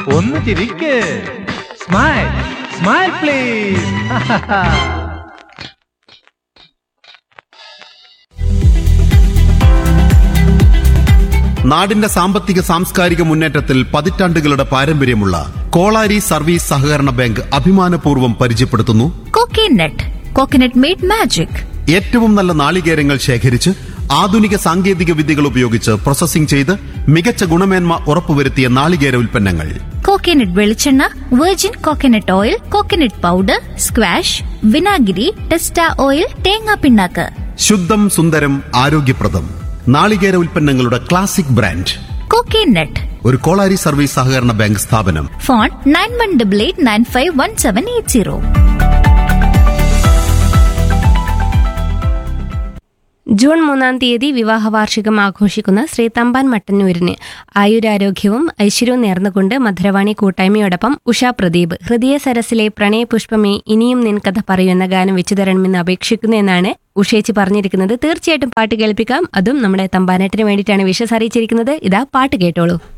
ഒന്ന് ചിരിക്ക് smile smile please നാടിന്റെ സാമ്പത്തിക സാംസ്കാരിക മുന്നേറ്റത്തിൽ പതിറ്റാണ്ടുകളുടെ പാരമ്പര്യമുള്ള കോളാരി സർവീസ് സഹകരണ ബാങ്ക് അഭിമാനപൂർവ്വം പരിചയപ്പെടുത്തുന്നു കോക്കനട്ട് കോക്കനട്ട് മെയ്ഡ് മാജിക് ഏറ്റവും നല്ല നാളികേരങ്ങൾ ശേഖരിച്ച് ആധുനിക സാങ്കേതിക വിദ്യകൾ ഉപയോഗിച്ച് പ്രോസസ്സിംഗ് ചെയ്ത് മികച്ച ഗുണമേന്മ ഉറപ്പുവരുത്തിയ നാളികേര ഉൽപ്പന്നങ്ങൾ കോക്കനട്ട് വെളിച്ചെണ്ണ virgin coconut oil coconut powder squash വിനാഗിരി ടെസ്റ്റ ഓയിൽ തേങ്ങാ പിണ്ണാക്ക് ശുദ്ധം സുന്ദരം ആരോഗ്യപ്രദം നാളികേര ഉൽപ്പന്നങ്ങളുടെ ക്ലാസിക് ബ്രാൻഡ് കോക്കനട്ട് ഒരു കോളാരി സർവീസ് സഹകരണ ബാങ്ക് സ്ഥാപനം phone nine one double eight nine five one seven eight zero June മൂന്നാം തീയതി വിവാഹ വാർഷികം ആഘോഷിക്കുന്ന ശ്രീ തമ്പാൻ മട്ടന്നൂരിന് ആയുരാരോഗ്യവും ഐശ്വര്യവും നേർന്നുകൊണ്ട് മധുരവാണി കൂട്ടായ്മയോടൊപ്പം ഉഷാ പ്രദീപ് ഹൃദയ സരസിലെ പ്രണയപുഷ്പമേ ഇനിയും നിൻ കഥ പറയൂ എന്ന ഗാനം വെച്ചു തരണമെന്ന് അപേക്ഷിക്കുന്നു എന്നാണ് ഉഷേച്ചി പറഞ്ഞിരിക്കുന്നത് തീർച്ചയായിട്ടും പാട്ട് കേൾപ്പിക്കാം അതും നമ്മുടെ തമ്പാനേട്ടിന് വേണ്ടിയിട്ടാണ് വിഷസ് അറിയിച്ചിരിക്കുന്നത് ഇതാ പാട്ട് കേട്ടോളൂ